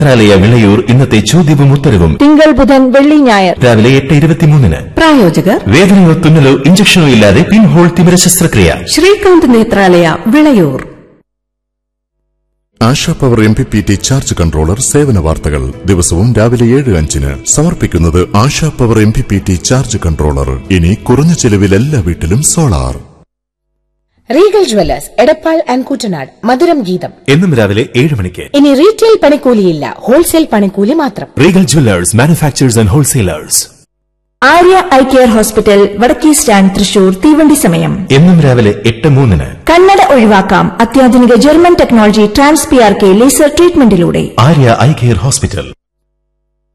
നേത്രാലയ വിളയൂർ ഇന്നത്തെ ചോദ്യവും ഉത്തരവും തിങ്കൾ ബുധൻ വെള്ളി ഞായർ രാവിലെ എട്ട് ഇരുപത്തിമൂന്നിന് പ്രായോജകർ വേദനയോ തുന്നലോ ഇഞ്ചക്ഷനോ ഇല്ലാതെ പിൻഹോൾ തിമിര ശസ്ത്രക്രിയ Srikanth Nethralaya Vilayur Asha power M P P T charge controller സേവന വാർത്തകൾ ദിവസവും രാവിലെ ഏഴ് അഞ്ചിന് സമർപ്പിക്കുന്നത് Asha power M P P T charge controller ഇനി കുറഞ്ഞ ചെലവിൽ എല്ലാ വീട്ടിലും solar Regal jewellers Edappal and Kuttanad Madhuram Geetham എന്നും രാവിലെ ഏഴ് മണിക്ക് ഇനി റീറ്റെയിൽ പണിക്കൂലിയില്ല ഹോൾസെയിൽ പണിക്കൂലി മാത്രം Regal jewellers manufacturers and wholesalers Arya eye care hospital വടക്കേ സ്റ്റാൻഡ് തൃശൂർ തീവണ്ടി സമയം എന്നും രാവിലെ എട്ട് മൂന്നിന് കണ്ണട ഒഴിവാക്കാം അത്യാധുനിക German technology trans P R K laser ട്രീറ്റ്മെന്റിലൂടെ ആര്യ ഐ കെയർ ഹോസ്പിറ്റൽ